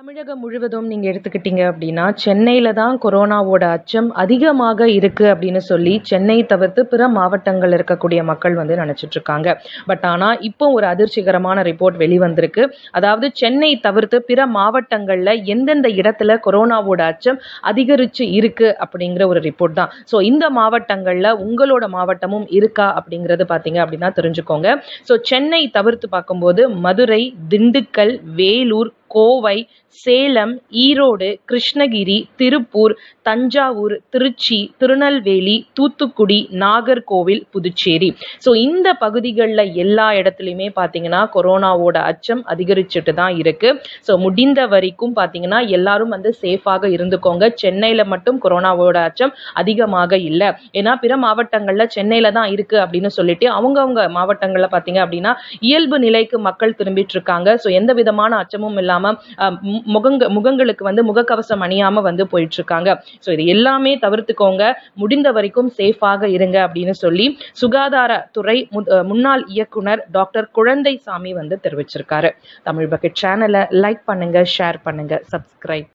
தமிழகம் முழுவதும் நீங்க எடுத்துக்கிட்டீங்க அப்படின்னா, சென்னையில தான் கொரோனாவோட அச்சம் அதிகமாக இருக்கு அப்படின்னு சொல்லி, சென்னை தவிர்த்து பிற மாவட்டங்கள்ல இருக்கக்கூடிய மக்கள் வந்து நெனச்சிட்டு இருக்காங்க. பட் ஆனா, இப்போ ஒரு அதிர்ச்சிகரமான ரிப்போர்ட் வெளிவந்திருக்கு. அதாவது சென்னை தவிர்த்து பிற மாவட்டங்கள்ல எந்தெந்த இடத்துல கொரோனாவோட அச்சம் அதிகரிச்சு இருக்கு அப்படிங்கிற ஒரு ரிப்போர்ட் தான். ஸோ இந்த மாவட்டங்கள்ல உங்களோட மாவட்டமும் இருக்கா அப்படிங்கிறது பார்த்தீங்க அப்படின்னா தெரிஞ்சுக்கோங்க. ஸோ சென்னை தவிர்த்து பார்க்கும்போது மதுரை, திண்டுக்கல், வேலூர், கோவை, சேலம், ஈரோடு, கிருஷ்ணகிரி, திருப்பூர், தஞ்சாவூர், திருச்சி, திருநெல்வேலி, தூத்துக்குடி, நாகர்கோவில், புதுச்சேரி. ஸோ இந்த பகுதிகள்ல எல்லா இடத்துலயுமே பார்த்தீங்கன்னா, கொரோனாவோட அச்சம் அதிகரிச்சுட்டு தான் இருக்கு. ஸோ முடிந்த வரைக்கும் பார்த்தீங்கன்னா, எல்லாரும் வந்து சேஃபாக இருந்துக்கோங்க. சென்னையில மட்டும் கொரோனாவோட அச்சம் அதிகமாக இல்ல. ஏன்னா பிற மாவட்டங்கள்ல சென்னையில தான் இருக்கு அப்படின்னு சொல்லிட்டு, அவங்கவங்க மாவட்டங்கள்ல பார்த்தீங்க அப்படின்னா, இயல்பு நிலைக்கு மக்கள் திரும்பிட்டு இருக்காங்க. ஸோ எந்த விதமான அச்சமும் இல்லாம அ மு முகங்க முகங்களுக்கு வந்து முகக்கவசம் அணியாம வந்து போயிட்டு இருக்காங்க. ஸோ இது எல்லாமே தவிர்த்துக்கோங்க. முடிந்த வரைக்கும் சேஃபாக இருங்க அப்படின்னு சொல்லி, சுகாதாரத்துறை மு முன்னாள் இயக்குனர் டாக்டர் குழந்தைசாமி வந்து தெரிவிச்சிருக்காரு. தமிழ் பக்கெட் சேனல லைக் பண்ணுங்க, ஷேர் பண்ணுங்க, சப்ஸ்கிரைப்